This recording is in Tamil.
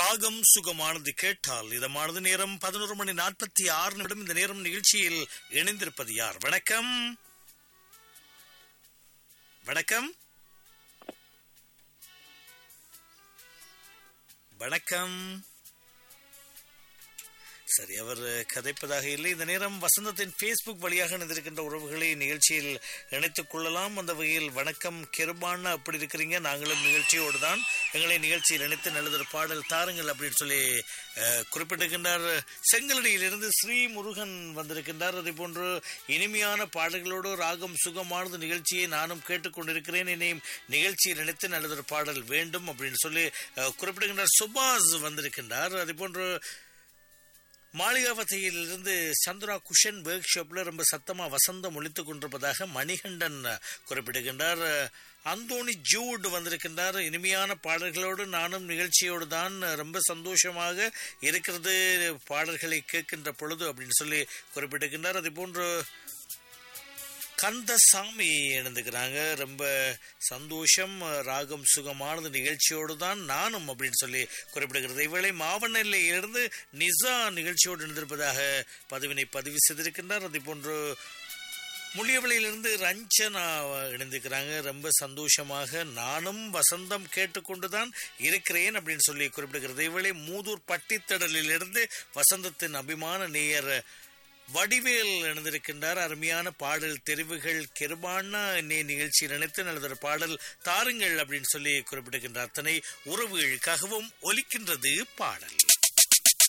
ராகம் சுகமானது கேட்டால் இதமானது நேரம் பதினோரு மணி நாற்பத்தி ஆறு நிமிடம் இந்த நேரம் நிகழ்ச்சியில் இணைந்திருப்பது யார் வணக்கம் வணக்கம் வணக்கம் சரி அவர் கதைப்பதாக இல்லை இந்த நேரம் வசந்தத்தின் ஃபேஸ்புக் வழியாக இணைந்திருக்கின்ற உறவுகளை நிகழ்ச்சியில் இணைத்துக் கொள்ளலாம் அந்த வகையில் வணக்கம் கெருபான்னு அப்படி இருக்கிறீங்க நாங்களும் நிகழ்ச்சியோடு தான் எங்களை நிகழ்ச்சியில் இணைத்து நல்லதொரு பாடல் தாருங்கள் அப்படின்னு சொல்லி அஹ், குறிப்பிட்டிருக்கின்றார் செங்கலடியிலிருந்து ஸ்ரீ முருகன் வந்திருக்கின்றார் அதே போன்று இனிமையான பாடல்களோடு ராகம் சுகமானது நிகழ்ச்சியை நானும் கேட்டுக்கொண்டிருக்கிறேன் இனியும் நிகழ்ச்சியில் இணைத்து நல்லதொரு பாடல் வேண்டும் அப்படின்னு சொல்லி அஹ், குறிப்பிடுகின்றார் சுபாஷ் வந்திருக்கின்றார் அதே போன்று மாளிகாவத்தையிலிருந்து சந்திரா குஷன் ஒர்க் ஷாப்ல ரொம்ப சத்தமா வசந்தம் ஒழித்துக் கொண்டிருப்பதாக மணிகண்டன் குறிப்பிடுகின்றார் அந்தோணி ஜூட் வந்திருக்கின்றார் இனிமையான பாடல்களோடு நானும் நிகழ்ச்சியோடு தான் ரொம்ப சந்தோஷமாக இருக்கிறது பாடல்களை கேட்கின்ற பொழுது அப்படின்னு சொல்லி குறிப்பிட்டிருக்கின்றார் அதே போன்று கந்தசாமி இணைந்துக்கிறாங்க ரொம்ப சந்தோஷம் ராகம் சுகமானது நிகழ்ச்சியோடு தான் நானும் அப்படின்னு சொல்லி குறிப்பிடுகிறது இவளை மாவனல்லையிலிருந்து நிசா நிகழ்ச்சியோடு இணைந்திருப்பதாக பதிவினை பதிவு செய்திருக்கின்றார் அதே போன்று முள்ளியவளையிலிருந்து ரஞ்சனா இணைந்துக்கிறாங்க ரொம்ப சந்தோஷமாக நானும் வசந்தம் கேட்டுக்கொண்டுதான் இருக்கிறேன் அப்படின்னு சொல்லி குறிப்பிடுகிறது இவளை மூதூர் பட்டித்தடலிலிருந்து வசந்தத்தின் அபிமான நேயர் வடிவேல் இணைந்திருக்கின்றார் அருமையான பாடல் தெரிவுகள் கிருபான நே நிகழ்ச்சியில் நினைத்து நல்லதொரு பாடல் தாருங்கள் அப்படின்னு சொல்லி குறிப்பிடுகின்ற அத்தனை உறவுகளுக்காகவும் ஒலிக்கின்றது பாடல்